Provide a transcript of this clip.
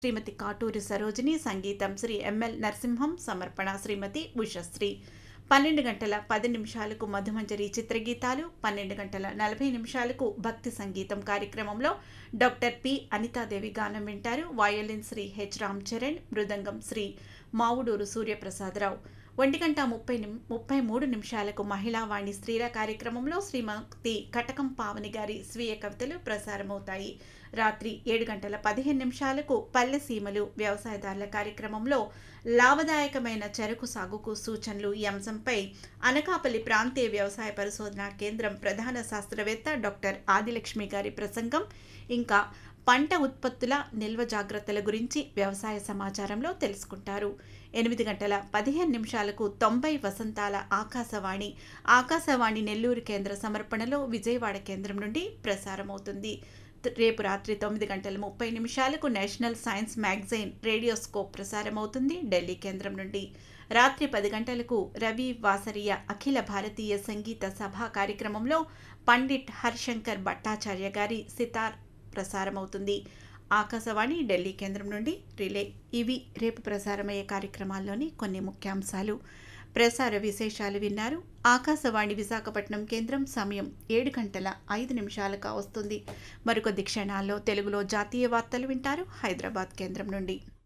శ్రీమతి కాటూరి సరోజిని సంగీతం శ్రీ ఎంఎల్ నరసింహం సమర్పణ శ్రీమతి ఉషశ్రీ పన్నెండు గంటల పది నిమిషాలకు మధుమంజరి చిత్రగీతాలు పన్నెండు గంటల నలభై నిమిషాలకు భక్తి సంగీతం కార్యక్రమంలో డాక్టర్ పి అనితాదేవి గానం వింటారు వయోలిన్ శ్రీ హెచ్ రామ్ చరణ్ మృదంగం శ్రీ మావుడూరు సూర్యప్రసాదరావు ఒంటి గంట ముప్పై నిమ్ ముప్పై మూడు నిమిషాలకు మహిళా వాణి స్త్రీల కార్యక్రమంలో శ్రీమతి కటకం పావని గారి స్వీయ కవితలు ప్రసారమవుతాయి రాత్రి ఏడు గంటల పదిహేను నిమిషాలకు పల్లె సీమలు వ్యవసాయదారుల కార్యక్రమంలో లాభదాయకమైన చెరకు సాగుకు సూచనలు ఈ అంశంపై అనకాపల్లి ప్రాంతీయ వ్యవసాయ పరిశోధనా కేంద్రం ప్రధాన శాస్త్రవేత్త డాక్టర్ ఆదిలక్ష్మి గారి ప్రసంగం ఇంకా పంట ఉత్పత్తుల నిల్వ జాగ్రత్తల గురించి వ్యవసాయ సమాచారంలో తెలుసుకుంటారు ఎనిమిది గంటల పదిహేను నిమిషాలకు తొంభై వసంతాల ఆకాశవాణి ఆకాశవాణి నెల్లూరు కేంద్ర సమర్పణలో విజయవాడ కేంద్రం నుండి ప్రసారమవుతుంది రేపు రాత్రి తొమ్మిది గంటల ముప్పై నిమిషాలకు నేషనల్ సైన్స్ మ్యాగజైన్ రేడియోస్కోప్ ప్రసారమవుతుంది ఢిల్లీ కేంద్రం నుండి రాత్రి పది గంటలకు రవి వాసరియ అఖిల భారతీయ సంగీత సభ కార్యక్రమంలో పండిట్ హర్శంకర్ భట్టాచార్య గారి సితార్ ప్రసారమవుతుంది ఆకాశవాణి ఢిల్లీ కేంద్రం నుండి రిలే ఇవి రేపు ప్రసారమయ్యే కార్యక్రమాల్లోని కొన్ని ముఖ్యాంశాలు ప్రసార విశేషాలు విన్నారు ఆకాశవాణి విశాఖపట్నం కేంద్రం సమయం ఏడు గంటల ఐదు నిమిషాలుగా వస్తుంది మరికొద్ది క్షణాల్లో తెలుగులో జాతీయ వార్తలు వింటారు హైదరాబాద్ కేంద్రం నుండి